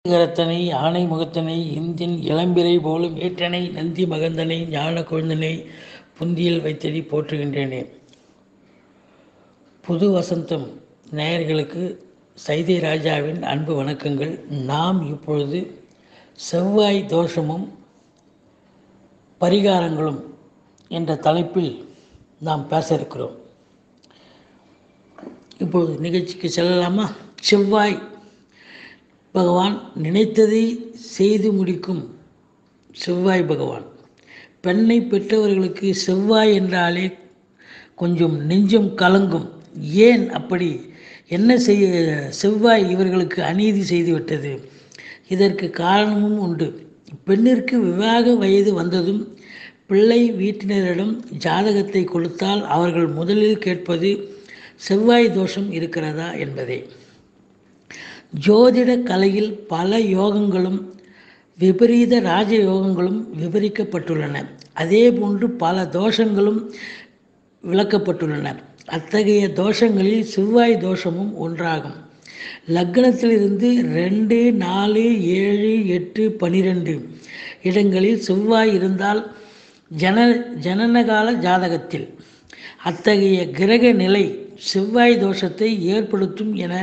கரத்தனை ஆனை முகத்தனை இந்தின் இளம்பிறை போலும் ஏற்றனை நந்தி மகந்தனை ஞான கொழுந்தனை புந்தியில் வைத்தடி போற்றுகின்றேனே புது வசந்தம் நேயர்களுக்கு சைதை ராஜாவின் அன்பு வணக்கங்கள் நாம் இப்பொழுது செவ்வாய் தோஷமும் பரிகாரங்களும் என்ற தலைப்பில் நாம் பேச இருக்கிறோம் இப்பொழுது நிகழ்ச்சிக்கு செல்லலாமா செவ்வாய் பகவான் நினைத்ததை செய்து முடிக்கும் செவ்வாய் பகவான் பெண்ணை பெற்றவர்களுக்கு செவ்வாய் என்றாலே கொஞ்சம் நெஞ்சம் கலங்கும் ஏன் அப்படி என்ன செய்ய செவ்வாய் இவர்களுக்கு அநீதி செய்துவிட்டது இதற்கு காரணமும் உண்டு பெண்ணிற்கு விவாக வயது வந்ததும் பிள்ளை வீட்டினரிடம் ஜாதகத்தை கொடுத்தால் அவர்கள் முதலில் கேட்பது செவ்வாய் தோஷம் இருக்கிறதா என்பதே ஜோதிட கலையில் பல யோகங்களும் விபரீத ராஜ யோகங்களும் விவரிக்கப்பட்டுள்ளன அதே போன்று பல தோஷங்களும் விளக்கப்பட்டுள்ளன அத்தகைய தோஷங்களில் செவ்வாய் தோஷமும் ஒன்றாகும் லக்னத்திலிருந்து ரெண்டு நாலு ஏழு எட்டு பனிரெண்டு இடங்களில் செவ்வாய் இருந்தால் ஜன ஜனனகால ஜாதகத்தில் அத்தகைய கிரக நிலை செவ்வாய் தோஷத்தை ஏற்படுத்தும் என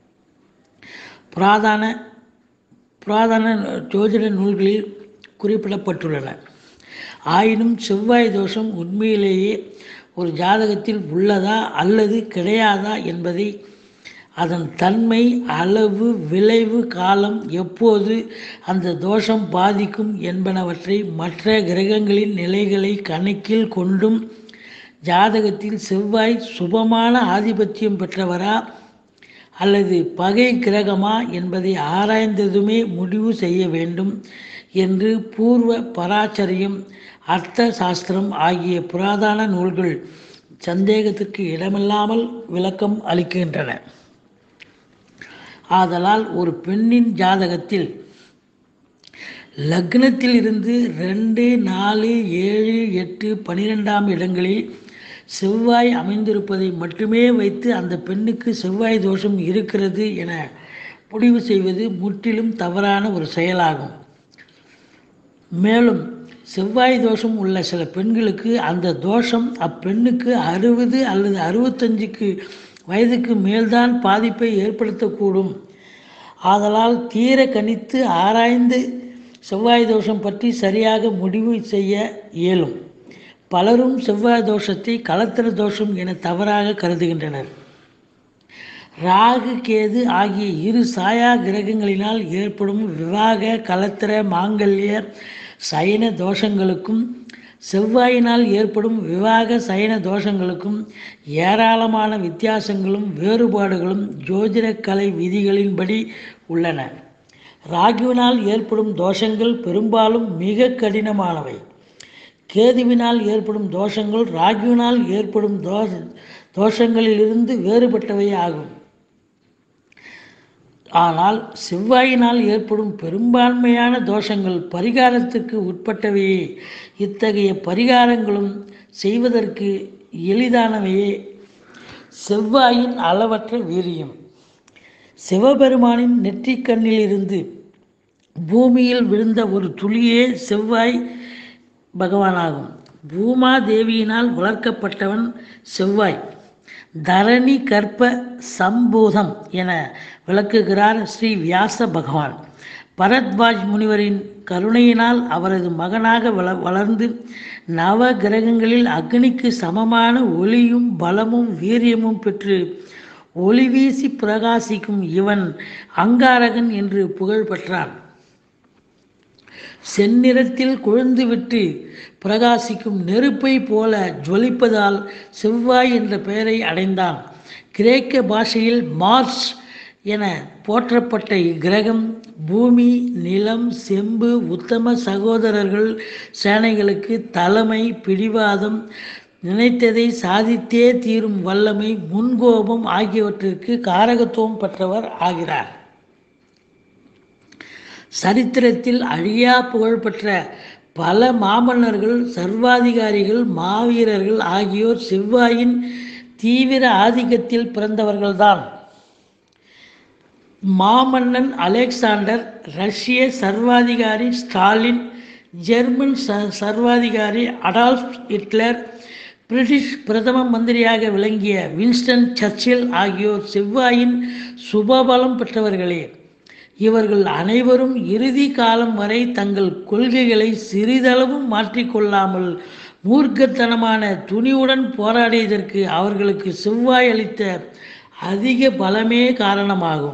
புராதான புராதன ஜோதிட நூல்களில் குறிப்பிடப்பட்டுள்ளன ஆயினும் செவ்வாய் தோஷம் உண்மையிலேயே ஒரு ஜாதகத்தில் உள்ளதா அல்லது கிடையாதா என்பதை அதன் தன்மை அளவு விளைவு காலம் எப்போது அந்த தோஷம் பாதிக்கும் என்பனவற்றை மற்ற கிரகங்களின் நிலைகளை கணக்கில் கொண்டும் ஜாதகத்தில் செவ்வாய் சுபமான ஆதிபத்தியம் பெற்றவரா அல்லது பகை கிரகமா என்பதை ஆராய்ந்ததுமே முடிவு செய்ய வேண்டும் என்று பூர்வ பராச்சரியம் அர்த்த சாஸ்திரம் ஆகிய புராதன நூல்கள் சந்தேகத்திற்கு இடமில்லாமல் விளக்கம் அளிக்கின்றன ஆதலால் ஒரு பெண்ணின் ஜாதகத்தில் லக்னத்தில் இருந்து ரெண்டு நாலு ஏழு எட்டு பனிரெண்டாம் இடங்களில் செவ்வாய் அமைந்திருப்பதை மட்டுமே வைத்து அந்த பெண்ணுக்கு செவ்வாய் தோஷம் இருக்கிறது என முடிவு செய்வது முற்றிலும் தவறான ஒரு செயலாகும் மேலும் செவ்வாய் தோஷம் உள்ள சில பெண்களுக்கு அந்த தோஷம் அப்பெண்ணுக்கு அறுபது அல்லது அறுபத்தஞ்சுக்கு வயதுக்கு மேல்தான் பாதிப்பை ஏற்படுத்தக்கூடும் ஆதலால் தீர கணித்து ஆராய்ந்து செவ்வாய் தோஷம் பற்றி சரியாக முடிவு செய்ய இயலும் பலரும் செவ்வாய் தோஷத்தை கலத்திர தோஷம் என தவறாக கருதுகின்றனர் ராகு கேது ஆகிய இரு சாயா கிரகங்களினால் ஏற்படும் விவாக கலத்திர மாங்கல்ய சயன தோஷங்களுக்கும் செவ்வாயினால் ஏற்படும் விவாக சயன தோஷங்களுக்கும் ஏராளமான வித்தியாசங்களும் வேறுபாடுகளும் ஜோதிட கலை விதிகளின்படி உள்ளன ராகுவினால் ஏற்படும் தோஷங்கள் பெரும்பாலும் மிக கடினமானவை கேதுவினால் ஏற்படும் தோஷங்கள் ராகுவினால் ஏற்படும் தோஷ தோஷங்களிலிருந்து வேறுபட்டவை ஆகும் ஆனால் செவ்வாயினால் ஏற்படும் பெரும்பான்மையான தோஷங்கள் பரிகாரத்துக்கு உட்பட்டவையே இத்தகைய பரிகாரங்களும் செய்வதற்கு எளிதானவையே செவ்வாயின் அளவற்ற வீரியம் சிவபெருமானின் நெற்றிக்கண்ணிலிருந்து பூமியில் விழுந்த ஒரு துளியே செவ்வாய் பகவானாகும் பூமா தேவியினால் வளர்க்கப்பட்டவன் செவ்வாய் தரணி கற்ப சம்பூதம் என விளக்குகிறார் ஸ்ரீ வியாச பகவான் பரத்வாஜ் முனிவரின் கருணையினால் அவரது மகனாக வள வளர்ந்து நவ கிரகங்களில் அக்னிக்கு சமமான ஒளியும் பலமும் வீரியமும் பெற்று ஒளி வீசி பிரகாசிக்கும் இவன் அங்காரகன் என்று புகழ் பெற்றான் செந்நிறத்தில் கொழுந்துவிட்டு பிரகாசிக்கும் நெருப்பை போல ஜொலிப்பதால் செவ்வாய் என்ற பெயரை அடைந்தான் கிரேக்க பாஷையில் மார்ஸ் என போற்றப்பட்ட இக்கிரகம் பூமி நிலம் செம்பு உத்தம சகோதரர்கள் சேனைகளுக்கு தலைமை பிடிவாதம் நினைத்ததை சாதித்தே தீரும் வல்லமை முன்கோபம் ஆகியவற்றிற்கு காரகத்துவம் பெற்றவர் ஆகிறார் சரித்திரத்தில் அழியா புகழ்பெற்ற பல மாமன்னர்கள் சர்வாதிகாரிகள் மாவீரர்கள் ஆகியோர் செவ்வாயின் தீவிர ஆதிக்கத்தில் பிறந்தவர்கள்தான் மாமன்னன் அலெக்சாண்டர் ரஷ்ய சர்வாதிகாரி ஸ்டாலின் ஜெர்மன் ச சர்வாதிகாரி அடால்ஃப் ஹிட்லர் பிரிட்டிஷ் பிரதம மந்திரியாக விளங்கிய வின்ஸ்டன் சர்ச்சில் ஆகியோர் செவ்வாயின் சுபபலம் பெற்றவர்களே இவர்கள் அனைவரும் இறுதி காலம் வரை தங்கள் கொள்கைகளை சிறிதளவும் மாற்றிக்கொள்ளாமல் மூர்க்கத்தனமான துணிவுடன் போராடியதற்கு அவர்களுக்கு செவ்வாய் அளித்த அதிக பலமே காரணமாகும்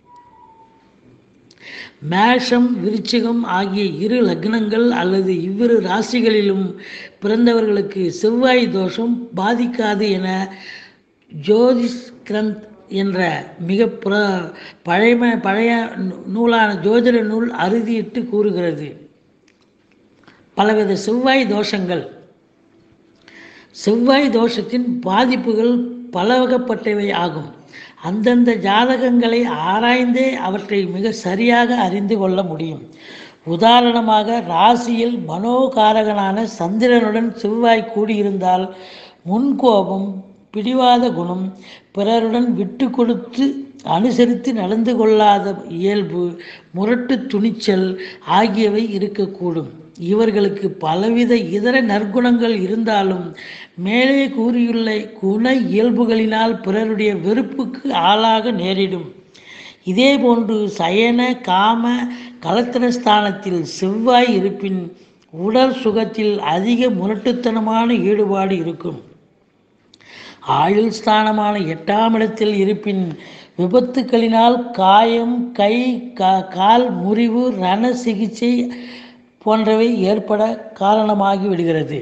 மேஷம் விருச்சிகம் ஆகிய இரு லக்னங்கள் அல்லது இவ்விரு ராசிகளிலும் பிறந்தவர்களுக்கு செவ்வாய் தோஷம் பாதிக்காது என ஜோதிஷ் கிரந்த் என்ற மிக புற பழைய பழைய நூலான ஜோதிட நூல் அறுதியிட்டு கூறுகிறது பலவித செவ்வாய் தோஷங்கள் செவ்வாய் தோஷத்தின் பாதிப்புகள் பலவகப்பட்டவை ஆகும் அந்தந்த ஜாதகங்களை ஆராய்ந்தே அவற்றை மிக சரியாக அறிந்து கொள்ள முடியும் உதாரணமாக ராசியில் மனோகாரகனான சந்திரனுடன் செவ்வாய் கூடியிருந்தால் முன்கோபம் பிடிவாத குணம் பிறருடன் விட்டு கொடுத்து அனுசரித்து நடந்து கொள்ளாத இயல்பு முரட்டு துணிச்சல் ஆகியவை இருக்கக்கூடும் இவர்களுக்கு பலவித இதர நற்குணங்கள் இருந்தாலும் மேலே கூறியுள்ள குண இயல்புகளினால் பிறருடைய வெறுப்புக்கு ஆளாக நேரிடும் இதேபோன்று சயன காம கலத்திரஸ்தானத்தில் செவ்வாய் இருப்பின் உடல் சுகத்தில் அதிக முரட்டுத்தனமான ஈடுபாடு இருக்கும் ஆயுள் ஸ்தானமான எட்டாம் இடத்தில் இருப்பின் விபத்துக்களினால் காயம் கை கா கால் முறிவு ரண சிகிச்சை போன்றவை ஏற்பட காரணமாகி விடுகிறது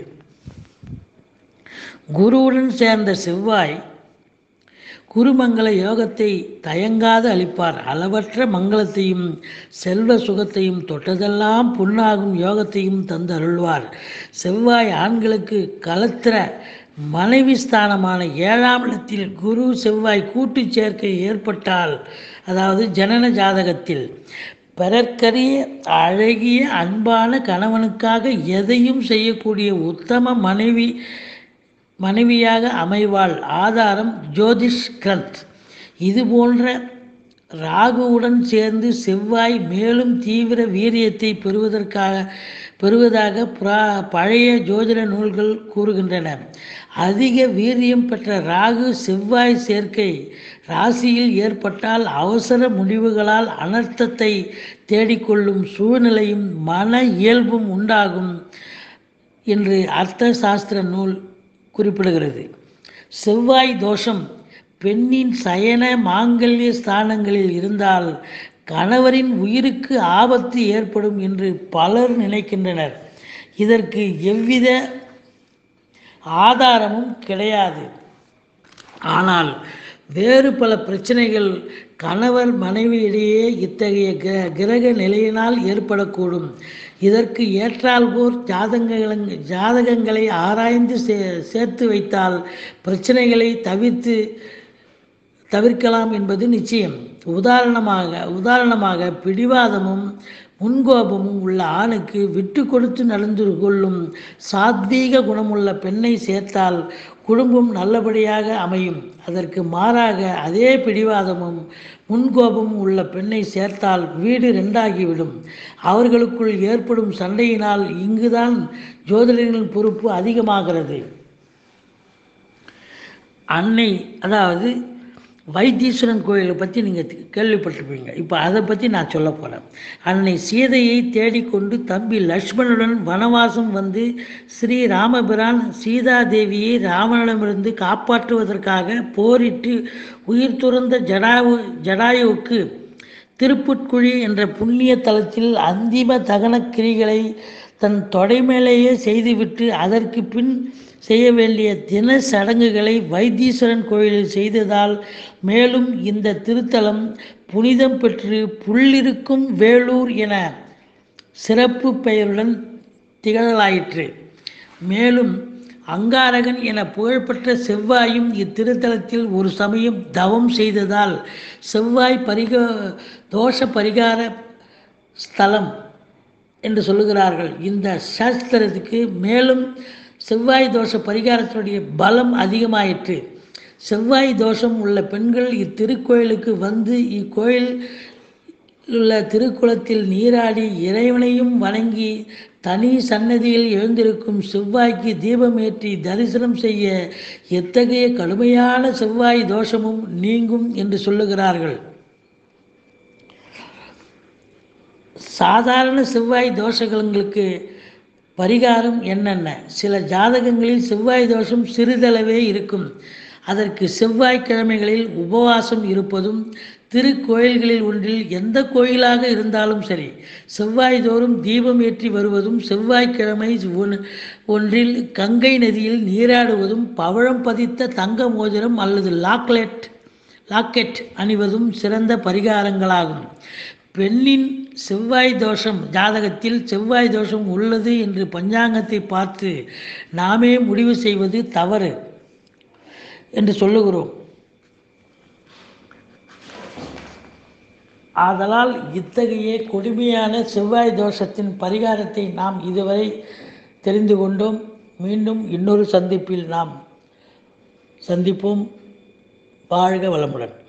குருவுடன் சேர்ந்த செவ்வாய் குருமங்கள யோகத்தை தயங்காது அளிப்பார் அளவற்ற மங்களத்தையும் செல்வ சுகத்தையும் தொட்டதெல்லாம் புண்ணாகும் யோகத்தையும் தந்து அருள்வார் செவ்வாய் ஆண்களுக்கு கலத்திர மனைவி ஸ்தானமான ஏழாம் இடத்தில் குரு செவ்வாய் கூட்டு சேர்க்கை ஏற்பட்டால் அதாவது ஜனன ஜாதகத்தில் பிறர்க்கரிய அழகிய அன்பான கணவனுக்காக எதையும் செய்யக்கூடிய உத்தம மனைவி மனைவியாக அமைவாள் ஆதாரம் ஜோதிஷ் கிரந்த் இது போன்ற ராகுவுடன் சேர்ந்து செவ்வாய் மேலும் தீவிர வீரியத்தை பெறுவதற்காக பெறுவதாக புரா பழைய ஜோதிட நூல்கள் கூறுகின்றன அதிக வீரியம் பெற்ற ராகு செவ்வாய் சேர்க்கை ராசியில் ஏற்பட்டால் அவசர முடிவுகளால் அனர்த்தத்தை தேடிக்கொள்ளும் சூழ்நிலையும் மன இயல்பும் உண்டாகும் என்று அர்த்த சாஸ்திர நூல் குறிப்பிடுகிறது செவ்வாய் தோஷம் பெண்ணின் சயன மாங்கல்ய ஸ்தானங்களில் இருந்தால் கணவரின் உயிருக்கு ஆபத்து ஏற்படும் என்று பலர் நினைக்கின்றனர் இதற்கு எவ்வித ஆதாரமும் கிடையாது ஆனால் வேறு பல பிரச்சனைகள் கணவர் மனைவியிடையே இத்தகைய க கிரக நிலையினால் ஏற்படக்கூடும் இதற்கு ஏற்றால்போர் ஜாதகங்கள் ஜாதகங்களை ஆராய்ந்து சே சேர்த்து வைத்தால் பிரச்சனைகளை தவிர்த்து தவிர்க்கலாம் என்பது நிச்சயம் உதாரணமாக உதாரணமாக பிடிவாதமும் முன்கோபமும் உள்ள ஆணுக்கு விட்டு கொடுத்து நடந்து கொள்ளும் சாத்வீக குணமுள்ள பெண்ணை சேர்த்தால் குடும்பம் நல்லபடியாக அமையும் அதற்கு மாறாக அதே பிடிவாதமும் முன்கோபமும் உள்ள பெண்ணை சேர்த்தால் வீடு ரெண்டாகிவிடும் அவர்களுக்குள் ஏற்படும் சண்டையினால் இங்குதான் ஜோதிடர்களின் பொறுப்பு அதிகமாகிறது அன்னை அதாவது வைத்தீஸ்வரன் கோயிலை பற்றி நீங்கள் கேள்விப்பட்டிருப்பீங்க இப்போ அதை பற்றி நான் சொல்ல போகிறேன் அன்னை சீதையை தேடிக்கொண்டு தம்பி லக்ஷ்மணுடன் வனவாசம் வந்து ஸ்ரீ ராமபிரான் சீதாதேவியை ராவணனிடமிருந்து காப்பாற்றுவதற்காக போரிட்டு உயிர் துறந்த ஜடாயு ஜடாயுவுக்கு திருப்புட்குழி என்ற புண்ணிய தலத்தில் அந்திம தகன கிரிகளை தன் தொடை மேலேயே செய்துவிட்டு அதற்கு பின் செய்ய வேண்டிய தின சடங்குகளை வைத்தீஸ்வரன் கோயிலில் செய்ததால் மேலும் இந்த திருத்தலம் புனிதம் பெற்று புள்ளிருக்கும் வேலூர் என சிறப்பு பெயருடன் திகழலாயிற்று மேலும் அங்காரகன் என புகழ்பெற்ற செவ்வாயும் இத்திருத்தலத்தில் ஒரு சமயம் தவம் செய்ததால் செவ்வாய் பரிக தோஷ பரிகார ஸ்தலம் என்று சொல்லுகிறார்கள் இந்த சாஸ்திரத்துக்கு மேலும் செவ்வாய் தோஷ பரிகாரத்தினுடைய பலம் அதிகமாயிற்று செவ்வாய் தோஷம் உள்ள பெண்கள் இத்திருக்கோயிலுக்கு வந்து இக்கோயில் உள்ள திருக்குளத்தில் நீராடி இறைவனையும் வணங்கி தனி சன்னதியில் எழுந்திருக்கும் செவ்வாய்க்கு தீபமேற்றி தரிசனம் செய்ய எத்தகைய கடுமையான செவ்வாய் தோஷமும் நீங்கும் என்று சொல்லுகிறார்கள் சாதாரண செவ்வாய் தோஷங்களுக்கு பரிகாரம் என்னென்ன சில ஜாதகங்களில் செவ்வாய் தோஷம் சிறிதளவே இருக்கும் அதற்கு செவ்வாய்க்கிழமைகளில் உபவாசம் இருப்பதும் திருக்கோயில்களில் ஒன்றில் எந்த கோயிலாக இருந்தாலும் சரி செவ்வாய் தோறும் தீபம் ஏற்றி வருவதும் செவ்வாய்க்கிழமை ஒன்- ஒன்றில் கங்கை நதியில் நீராடுவதும் பவழம் பதித்த தங்க மோதிரம் அல்லது லாக்லெட் லாக்கெட் அணிவதும் சிறந்த பரிகாரங்களாகும் பெண்ணின் செவ்வாய் தோஷம் ஜாதகத்தில் செவ்வாய் தோஷம் உள்ளது என்று பஞ்சாங்கத்தை பார்த்து நாமே முடிவு செய்வது தவறு என்று சொல்லுகிறோம் ஆதலால் இத்தகைய கொடுமையான செவ்வாய் தோஷத்தின் பரிகாரத்தை நாம் இதுவரை தெரிந்து கொண்டோம் மீண்டும் இன்னொரு சந்திப்பில் நாம் சந்திப்போம் வாழ்க வளமுடன்